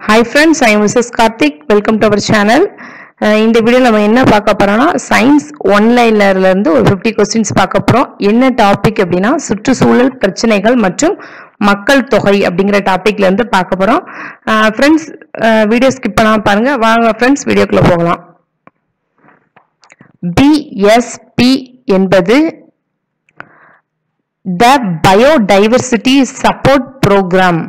Hi friends I Mrs Karthik welcome to our channel இந்த video நம்ம என்ன பார்க்க போறோம்னா சயின்ஸ் ஒன்லைனர்ல இருந்து ஒரு ஃபிஃப்டி கொஸ்டின்ஸ் பார்க்க போறோம் என்ன டாபிக் அப்படின்னா சுற்றுச்சூழல் பிரச்சனைகள் மற்றும் மக்கள் தொகை அப்படிங்கிற டாபிக்ல இருந்து பார்க்க போறோம் ஃப்ரெண்ட்ஸ் வீடியோ ஸ்கிப் பண்ணாம பாருங்க வாங்க ஃப்ரெண்ட்ஸ் வீடியோக்குள்ள போகலாம் பிஎஸ்பி என்பது the biodiversity support program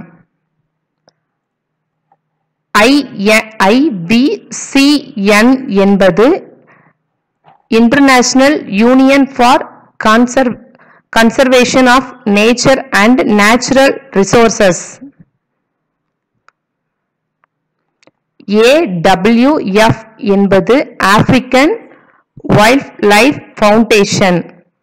IPCN என்பது international union for conserve conservation of nature and natural resources AWF என்பது ஆப்பிரிக்கன் வைல்ட் லைஃப் ஃபவுண்டேஷன்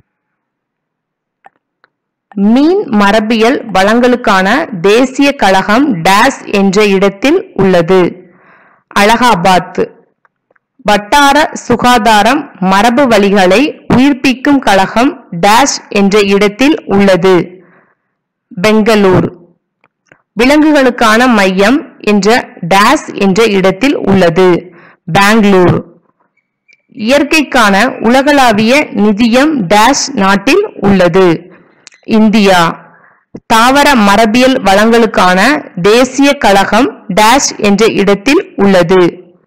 மீன் மரபியல் வளங்களுக்கான தேசிய கழகம் டேஸ் என்ற இடத்தில் உள்ளது அலகாபாத் வட்டார சுகாதாரம் மரபு வழிகளை உயிர்ப்பிக்கும் கழகம் டேஷ் என்ற இடத்தில் உள்ளது பெங்களூர் விலங்குகளுக்கான மையம் என்ற டேஸ் என்ற இடத்தில் உள்ளது பெங்களூர் இயற்கைக்கான உலகளாவிய நிதியம் டேஷ் நாட்டில் உள்ளது இந்தியா தாவர மரபியல் வளங்களுக்கான தேசிய கழகம் டேஷ் என்ற இடத்தில் உள்ளது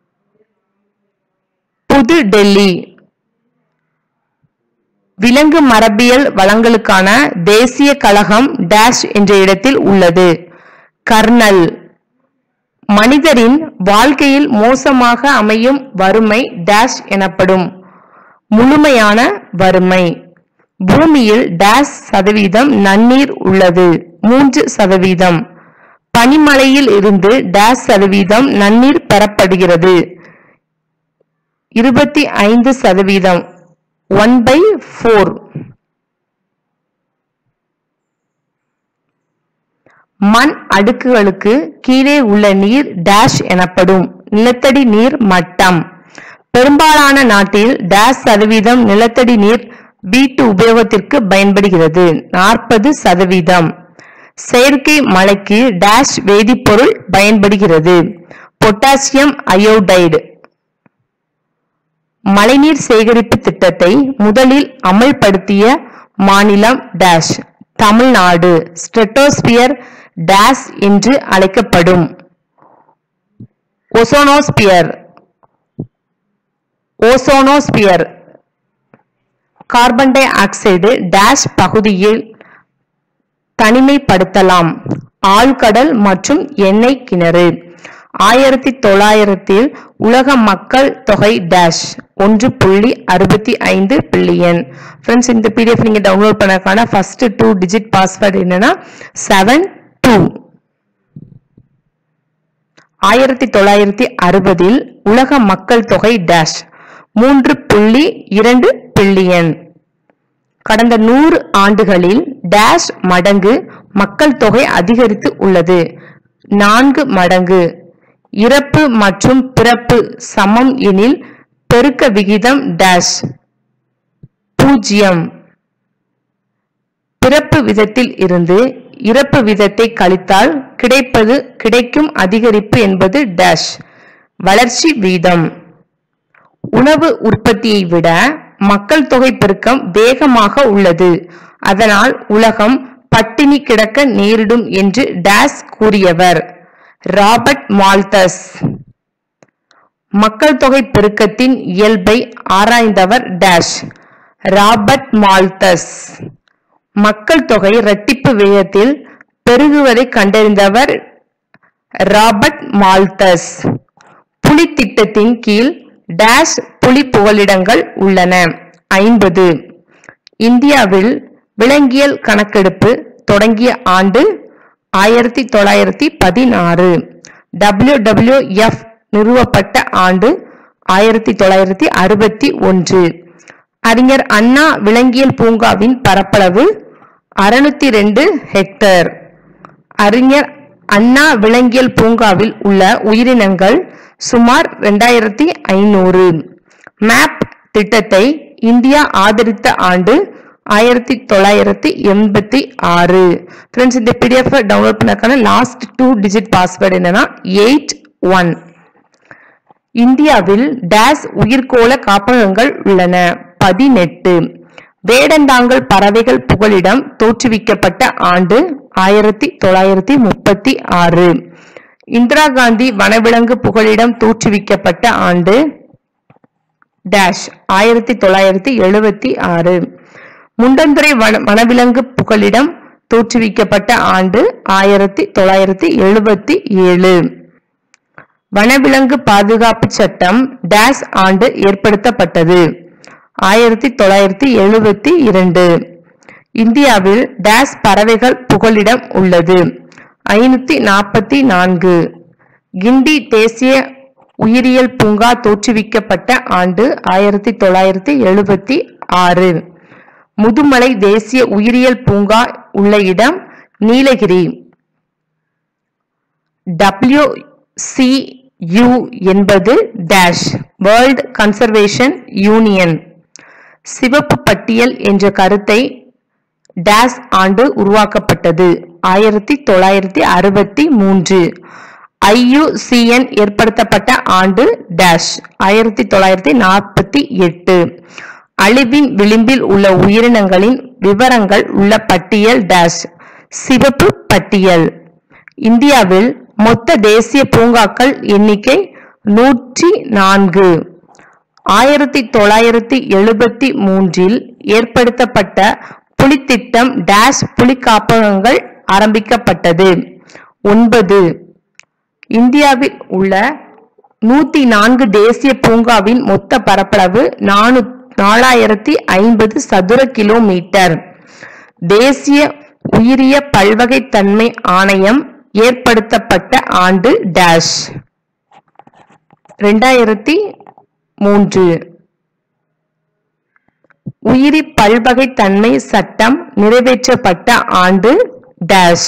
புது டெல்லி விலங்கு மரபியல் வளங்களுக்கான தேசிய கழகம் டேஷ் என்ற இடத்தில் உள்ளது கர்னல் மனிதரின் வாழ்க்கையில் மோசமாக அமையும் வறுமை டேஷ் எனப்படும் முழுமையான வறுமை பூமியில் டேஷ் சதவீதம் நன்னீர் உள்ளது மூன்று சதவீதம் பனிமலையில் இருந்து டேஷ் சதவீதம் நன்னீர் பெறப்படுகிறது இருபத்தி ஐந்து சதவீதம் ஒன் பை ஃபோர் மண் அடுக்குகளுக்கு கீழே உள்ள நீர் டேஷ் எனப்படும் நிலத்தடி நீர் மட்டம் பெரும்பாலான நாட்டில் டேஷ் சதவீதம் நிலத்தடி நீர் வீட்டு உபயோகத்திற்கு பயன்படுகிறது நாற்பது சதவீதம் செயற்கை மழைக்கு டேஷ் வேதிப்பொருள் பயன்படுகிறது பொட்டாசியம் அயோடைடு மழைநீர் சேகரிப்பு திட்டத்தை முதலில் அமல்படுத்திய மாநிலம் டேஷ் தமிழ்நாடு ஸ்ட்ரெட்டோஸ்பியர் டேஷ் என்று அழைக்கப்படும் ozonosphere ozonosphere carbon dioxide dash பகுதியில் தனிமைப்படுத்தலாம் ஆழ்கடல் மற்றும் எண்ணெய் கிணறு ஆயிரத்தி தொள்ளாயிரத்தில் உலக மக்கள் தொகை டேஷ் ஒன்று புள்ளி அறுபத்தி ஐந்து பில்லியன் ஃப்ரெண்ட்ஸ் இந்த பிடிஎஃப் நீங்க டவுன்லோட் பண்ணக்கான ஃபர்ஸ்ட் டூ டிஜிட் பாஸ்வேர்டு என்னன்னா செவன் டூ ஆயிரத்தி தொள்ளாயிரத்தி அறுபதில் உலக மக்கள் தொகை டேஷ் மூன்று புள்ளி இரண்டு பில்லியன் கடந்த நூறு ஆண்டுகளில் டேஷ் மடங்கு மக்கள் தொகை அதிகரித்து உள்ளது நான்கு மடங்கு இறப்பு மற்றும் பிறப்பு சமம் எனில் பெருக்க விகிதம் டேஷ் பூஜ்ஜியம் பிறப்பு விதத்தில் இருந்து இறப்பு விதத்தை கழித்தால் கிடைப்பது கிடைக்கும் அதிகரிப்பு என்பது டேஷ் வளர்ச்சி வீதம் உணவு உற்பத்தியை விட மக்கள் தொகை பெருக்கம் வேகமாக உள்ளது அதனால் உலகம் பட்டினி கிடக்க நேரிடும் என்று டேஸ் கூறியவர் ராபர்ட் மால்தஸ் மக்கள் தொகை பெருக்கத்தின் இயல்பை ஆராய்ந்தவர் டேஷ் ராபர்ட் மால்தஸ் மக்கள் தொகை இரட்டிப்பு வேகத்தில் பெருகுவதை கண்டறிந்தவர் ராபர்ட் மால்தஸ் புலி திட்டத்தின் கீழ் டேஷ் புலி புகலிடங்கள் உள்ளன ஐம்பது இந்தியாவில் விலங்கியல் கணக்கெடுப்பு தொடங்கிய ஆண்டு ஆயிரத்தி தொள்ளாயிரத்தி பதினாறு டபிள்யூ டபிள்யூ எஃப் நிறுவப்பட்ட ஆண்டு ஆயிரத்தி தொள்ளாயிரத்தி அறுபத்தி ஒன்று அறிஞர் அண்ணா விலங்கியல் பூங்காவின் பரப்பளவு அறுநூத்தி ரெண்டு ஹெக்டேர் அறிஞர் அண்ணா விலங்கியல் பூங்காவில் உள்ள உயிரினங்கள் சுமார் ரெண்டாயிரத்தி ஐநூறு மேப் திட்டத்தை இந்தியா ஆதரித்த ஆண்டு ஆயிரத்தி தொள்ளாயிரத்தி எண்பத்தி ஆறு ஃப்ரெண்ட்ஸ் இந்த பிடிஎஃப் டவுன்லோட் பண்ணக்கான லாஸ்ட் டூ டிஜிட் பாஸ்வேர்டு என்னன்னா எயிட் ஒன் இந்தியாவில் டேஸ் உயிர்கோள காப்பகங்கள் உள்ளன பதினெட்டு வேடந்தாங்கல் பறவைகள் புகலிடம் தோற்றுவிக்கப்பட்ட ஆண்டு ஆயிரத்தி தொள்ளாயிரத்தி முப்பத்தி ஆறு இந்திரா காந்தி வனவிலங்கு புகலிடம் தோற்றுவிக்கப்பட்ட ஆண்டு டேஷ் ஆயிரத்தி தொள்ளாயிரத்தி எழுபத்தி ஆறு முண்டந்துறை வன வனவிலங்கு புகலிடம் தோற்றுவிக்கப்பட்ட ஆண்டு ஆயிரத்தி தொள்ளாயிரத்தி எழுபத்தி ஏழு வனவிலங்கு பாதுகாப்பு சட்டம் டேஸ் ஆண்டு ஏற்படுத்தப்பட்டது ஆயிரத்தி தொள்ளாயிரத்தி எழுபத்தி இரண்டு இந்தியாவில் டேஸ் பறவைகள் புகலிடம் உள்ளது ஐநூத்தி நாற்பத்தி நான்கு கிண்டி தேசிய உயிரியல் பூங்கா தோற்றுவிக்கப்பட்ட ஆண்டு ஆயிரத்தி தொள்ளாயிரத்தி எழுபத்தி ஆறு முதுமலை தேசிய உயிரியல் பூங்கா உள்ள இடம் நீலகிரி WCU என்பது டேஷ் வேர்ல்ட் கன்சர்வேஷன் யூனியன் சிவப்பு பட்டியல் என்ற கருத்தை டேஸ் ஆண்டு உருவாக்கப்பட்டது ஆயிரத்தி தொள்ளாயிரத்தி அறுபத்தி மூன்று ஐயுசிஎன் ஏற்படுத்தப்பட்ட ஆண்டு டேஷ் ஆயிரத்தி தொள்ளாயிரத்தி நாற்பத்தி எட்டு அழிவின் விளிம்பில் உள்ள உயிரினங்களின் விவரங்கள் உள்ள பட்டியல் டேஷ் சிவப்பு பட்டியல் இந்தியாவில் மொத்த தேசிய பூங்காக்கள் எண்ணிக்கை நூற்றி நான்கு ஆயிரத்தி தொள்ளாயிரத்தி எழுபத்தி மூன்றில் ஏற்படுத்தப்பட்ட புலித்திட்டம் டேஷ் புலி காப்பகங்கள் ஆரம்பிக்கப்பட்டது ஒன்பது இந்தியாவில் உள்ள நூத்தி நான்கு தேசிய பூங்காவின் மொத்த பரப்பளவு நானூ நாலாயிரத்தி ஐம்பது சதுர கிலோமீட்டர் தேசிய உயிரிய பல்வகைத்தன்மை ஆணையம் ஏற்படுத்தப்பட்ட ஆண்டு டேஷ் ரெண்டாயிரத்தி மூன்று உயிரி பல்வகைத்தன்மை சட்டம் நிறைவேற்றப்பட்ட ஆண்டு டேஷ்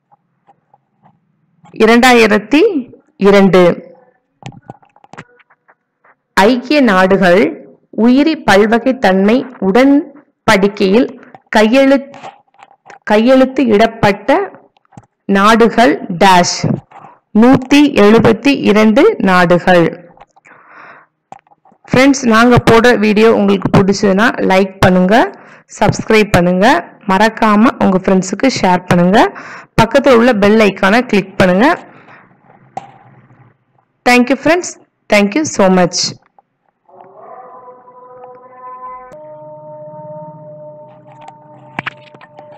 இரண்டாயிரத்தி இரண்டு ஐக்கிய நாடுகள் உயிரி பல்வகைத்தன்மை உடன்படிக்கையில் கையெழு கையெழுத்து இடப்பட்ட நாடுகள் டேஷ் நூத்தி எழுபத்தி இரண்டு நாடுகள் ஃப்ரெண்ட்ஸ் நாங்கள் போடுற வீடியோ உங்களுக்கு பிடிச்சதுன்னா லைக் பண்ணுங்க சப்ஸ்கிரைப் பண்ணுங்க மறக்காம உங்க ஃப்ரெண்ட்ஸுக்கு ஷேர் பண்ணுங்க பக்கத்தில் உள்ள பெல் ஐக்கானை கிளிக் பண்ணுங்க thank you friends thank you so much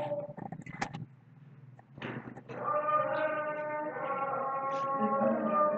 Thank you.